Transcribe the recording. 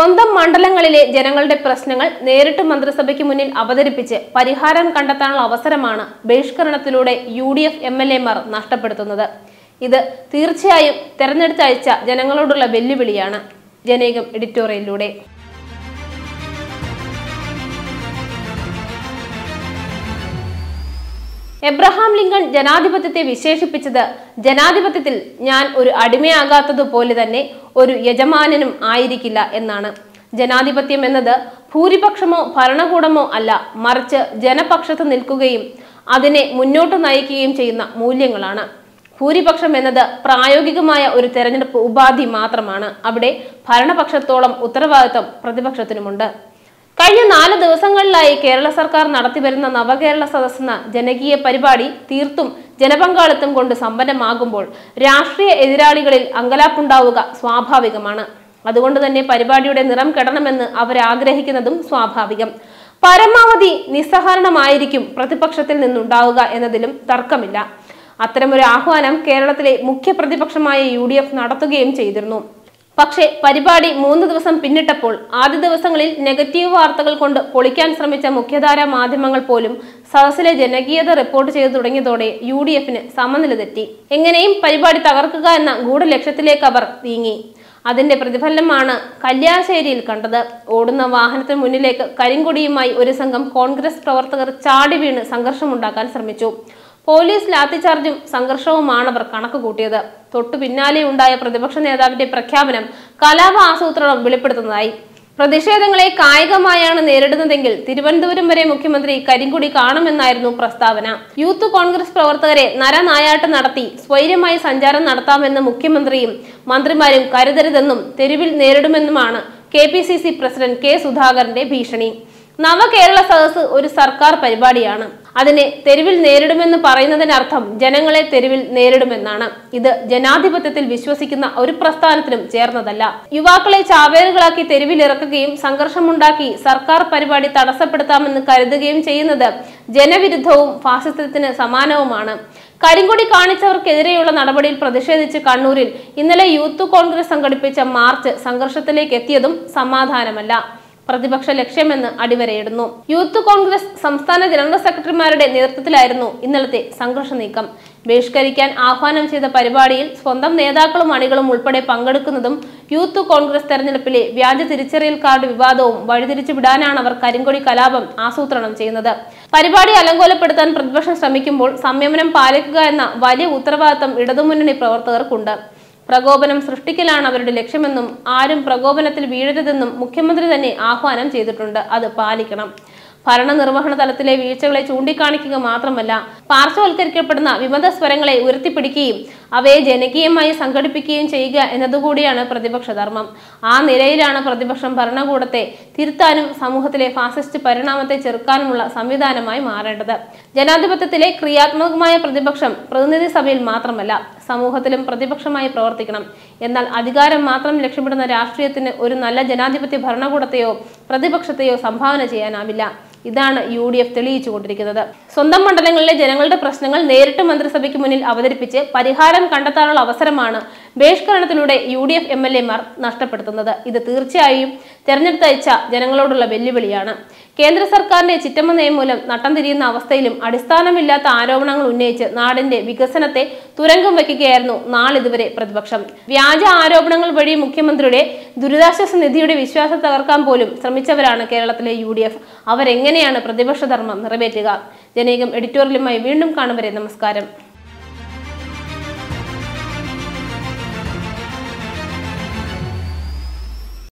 സ്വന്തം മണ്ഡലങ്ങളിലെ ജനങ്ങളുടെ പ്രശ്നങ്ങൾ നേരിട്ട് മന്ത്രിസഭയ്ക്ക് മുന്നിൽ അവതരിപ്പിച്ച് പരിഹാരം കണ്ടെത്താനുള്ള അവസരമാണ് ബഹിഷ്കരണത്തിലൂടെ U D F M L എമാർ നഷ്ടപ്പെടുത്തുന്നത് ഇത് തീർച്ചയായും തെരഞ്ഞെടുത്തയച്ച ജനങ്ങളോടുള്ള വെല്ലുവിളിയാണ് ജനേകം എഡിറ്റോറിയലിലൂടെ എബ്രഹാം ലിങ്കൺ ജനാധിപത്യത്തെ വിശേഷിപ്പിച്ചത് ജനാധിപത്യത്തിൽ ഞാൻ ഒരു അടിമയാകാത്തതുപോലെ തന്നെ ഒരു യജമാനനും ആയിരിക്കില്ല എന്നാണ് ജനാധിപത്യം എന്നത് ഭൂരിപക്ഷമോ ഭരണകൂടമോ അല്ല മറിച്ച് ജനപക്ഷത്ത് നിൽക്കുകയും അതിനെ മുന്നോട്ട് നയിക്കുകയും ചെയ്യുന്ന മൂല്യങ്ങളാണ് ഭൂരിപക്ഷം എന്നത് പ്രായോഗികമായ ഒരു തെരഞ്ഞെടുപ്പ് ഉപാധി മാത്രമാണ് അവിടെ ഭരണപക്ഷത്തോളം ഉത്തരവാദിത്വം പ്രതിപക്ഷത്തിനുമുണ്ട് കഴിഞ്ഞ നാല് ദിവസങ്ങളിലായി കേരള സർക്കാർ നടത്തിവരുന്ന നവകേരള സദസ് എന്ന ജനകീയ പരിപാടി തീർത്തും ജനപങ്കാളിത്തം കൊണ്ട് സമ്പന്നമാകുമ്പോൾ രാഷ്ട്രീയ എതിരാളികളിൽ അങ്കലാപ്പുണ്ടാവുക സ്വാഭാവികമാണ് അതുകൊണ്ട് തന്നെ പരിപാടിയുടെ നിറം കെടണമെന്ന് അവർ ആഗ്രഹിക്കുന്നതും സ്വാഭാവികം പരമാവധി നിസ്സഹരണമായിരിക്കും പ്രതിപക്ഷത്തിൽ നിന്നുണ്ടാവുക എന്നതിലും തർക്കമില്ല അത്തരമൊരു ആഹ്വാനം കേരളത്തിലെ മുഖ്യ പ്രതിപക്ഷമായ യു ഡി എഫ് നടത്തുകയും ചെയ്തിരുന്നു പക്ഷേ പരിപാടി മൂന്ന് ദിവസം പിന്നിട്ടപ്പോൾ ആദ്യ ദിവസങ്ങളിൽ നെഗറ്റീവ് വാർത്തകൾ കൊണ്ട് പൊളിക്കാൻ ശ്രമിച്ച മുഖ്യധാരാ മാധ്യമങ്ങൾ പോലും സദസ്സിലെ ജനകീയത റിപ്പോർട്ട് ചെയ്തു തുടങ്ങിയതോടെ യു ഡി എഫിന് സമനില തെറ്റി എങ്ങനെയും പരിപാടി തകർക്കുക എന്ന ഗൂഢലക്ഷ്യത്തിലേക്ക് അവർ നീങ്ങി അതിന്റെ പ്രതിഫലനമാണ് കല്യാശ്ശേരിയിൽ കണ്ടത് ഓടുന്ന വാഹനത്തിന് മുന്നിലേക്ക് കരിങ്കൊടിയുമായി ഒരു സംഘം കോൺഗ്രസ് പ്രവർത്തകർ ചാടി വീണ് സംഘർഷമുണ്ടാക്കാൻ ശ്രമിച്ചു പോലീസ് ലാത്തിചാർജും സംഘർഷവുമാണ് അവർ കണക്ക് കൂട്ടിയത് തൊട്ടു പിന്നാലെ ഉണ്ടായ പ്രതിപക്ഷ നേതാവിന്റെ പ്രഖ്യാപനം കലാപ ആസൂത്രണം വെളിപ്പെടുത്തുന്നതായി പ്രതിഷേധങ്ങളെ കായികമായാണ് നേരിടുന്നതെങ്കിൽ തിരുവനന്തപുരം വരെ മുഖ്യമന്ത്രി കരിങ്കുടി കാണുമെന്നായിരുന്നു പ്രസ്താവന യൂത്ത് കോൺഗ്രസ് പ്രവർത്തകരെ നരനായാട്ട് നടത്തി സ്വൈര്യമായി സഞ്ചാരം നടത്താമെന്ന് മുഖ്യമന്ത്രിയും മന്ത്രിമാരും കരുതരുതെന്നും തെരുവിൽ നേരിടുമെന്നുമാണ് K P C C president K സുധാകരന്റെ ഭീഷണി നവകേരള സദസ് ഒരു സർക്കാർ പരിപാടിയാണ് അതിനെ തെരുവിൽ നേരിടുമെന്ന് പറയുന്നതിനർത്ഥം ജനങ്ങളെ തെരുവിൽ നേരിടുമെന്നാണ് ഇത് ജനാധിപത്യത്തിൽ വിശ്വസിക്കുന്ന ഒരു പ്രസ്ഥാനത്തിനും ചേർന്നതല്ല യുവാക്കളെ ചാവേറുകളാക്കി തെരുവിൽ ഇറക്കുകയും സംഘർഷമുണ്ടാക്കി സർക്കാർ പരിപാടി തടസ്സപ്പെടുത്താമെന്ന് കരുതുകയും ചെയ്യുന്നത് ജനവിരുദ്ധവും ഫാസിസത്തിന് സമാനവുമാണ് കരിങ്കൊടി കാണിച്ചവർക്കെതിരെയുള്ള നടപടിയിൽ പ്രതിഷേധിച്ച് കണ്ണൂരിൽ ഇന്നലെ യൂത്ത് കോൺഗ്രസ് സംഘടിപ്പിച്ച മാർച്ച് സംഘർഷത്തിലേക്ക് എത്തിയതും സമാധാനമല്ല പ്രതിപക്ഷ ലക്ഷ്യമെന്ന് അടിവരയിടുന്നു യൂത്ത് കോൺഗ്രസ് സംസ്ഥാന ജനറൽ സെക്രട്ടറിമാരുടെ നേതൃത്വത്തിലായിരുന്നു ഇന്നലത്തെ സംഘർഷ നീക്കം ബഹിഷ്കരിക്കാൻ ആഹ്വാനം ചെയ്ത പരിപാടിയിൽ സ്വന്തം നേതാക്കളും അണികളും ഉൾപ്പെടെ പങ്കെടുക്കുന്നതും യൂത്ത് കോൺഗ്രസ് തെരഞ്ഞെടുപ്പിലെ വ്യാജ തിരിച്ചറിയൽ കാർഡ് വിവാദവും വഴിതിരിച്ചു വിടാനാണ് അവർ കരിങ്കൊടി കലാപം ആസൂത്രണം ചെയ്യുന്നത് പരിപാടി അലങ്കോലപ്പെടുത്താൻ പ്രതിപക്ഷം ശ്രമിക്കുമ്പോൾ സംയമനം പാലിക്കുക എന്ന വലിയ ഉത്തരവാദിത്തം ഇടതുമുന്നണി പ്രവർത്തകർക്കുണ്ട് പ്രകോപനം സൃഷ്ടിക്കലാണ് അവരുടെ ലക്ഷ്യമെന്നും ആരും പ്രകോപനത്തിൽ വീഴരുതെന്നും മുഖ്യമന്ത്രി തന്നെ ആഹ്വാനം ചെയ്തിട്ടുണ്ട് അത് പാലിക്കണം ഭരണനിർവഹണ തലത്തിലെ വീഴ്ചകളെ ചൂണ്ടിക്കാണിക്കുക മാത്രമല്ല പാർശ്വവൽക്കരിക്കപ്പെടുന്ന വിമത സ്വരങ്ങളെ ഉയർത്തിപ്പിടിക്കുകയും അവയെ ജനകീയമായി സംഘടിപ്പിക്കുകയും ചെയ്യുക എന്നതുകൂടിയാണ് പ്രതിപക്ഷ ധർമ്മം ആ നിലയിലാണ് പ്രതിപക്ഷം ഭരണകൂടത്തെ തിരുത്താനും സമൂഹത്തിലെ ഫാസിസ്റ്റ് പരിണാമത്തെ ചെറുക്കാനുമുള്ള സംവിധാനമായി മാറേണ്ടത് ജനാധിപത്യത്തിലെ ക്രിയാത്മകമായ പ്രതിപക്ഷം പ്രതിനിധി സഭയിൽ മാത്രമല്ല സമൂഹത്തിലും പ്രതിപക്ഷമായി പ്രവർത്തിക്കണം എന്നാൽ അധികാരം മാത്രം ലക്ഷ്യമിടുന്ന രാഷ്ട്രീയത്തിന് ഒരു നല്ല ജനാധിപത്യ ഭരണകൂടത്തെയോ പ്രതിപക്ഷത്തെയോ സംഭാവന ചെയ്യാനാവില്ല ഇതാണ് യു ഡി എഫ് തെളിയിച്ചുകൊണ്ടിരിക്കുന്നത് സ്വന്തം മണ്ഡലങ്ങളിലെ ജനങ്ങളുടെ പ്രശ്നങ്ങൾ നേരിട്ട് മന്ത്രിസഭയ്ക്ക് മുന്നിൽ അവതരിപ്പിച്ച് പരിഹാരം കണ്ടെത്താനുള്ള അവസരമാണ് ബഹിഷ്കരണത്തിലൂടെ U D F M L എമാർ നഷ്ടപ്പെടുത്തുന്നത് ഇത് തീർച്ചയായും തെരഞ്ഞെടുത്തയച്ച ജനങ്ങളോടുള്ള വെല്ലുവിളിയാണ് കേന്ദ്ര സർക്കാരിന്റെ ചിറ്റമ്മ നയം മൂലം നട്ടം തിരിയുന്ന അവസ്ഥയിലും അടിസ്ഥാനമില്ലാത്ത ആരോപണങ്ങൾ ഉന്നയിച്ച് നാടിന്റെ വികസനത്തെ തുരങ്കം വയ്ക്കുകയായിരുന്നു നാളിതുവരെ പ്രതിപക്ഷം വ്യാജ ആരോപണങ്ങൾ വഴി മുഖ്യമന്ത്രിയുടെ ദുരിതാശ്വാസ നിധിയുടെ വിശ്വാസം തകർക്കാൻ പോലും ശ്രമിച്ചവരാണ് കേരളത്തിലെ യു ഡി എഫ് അവരെങ്ങനെയാണ് പ്രതിപക്ഷ ധർമ്മം നിറവേറ്റുക ജനീകം എഡിറ്റോറിയലുമായി വീണ്ടും കാണും വരെ നമസ്കാരം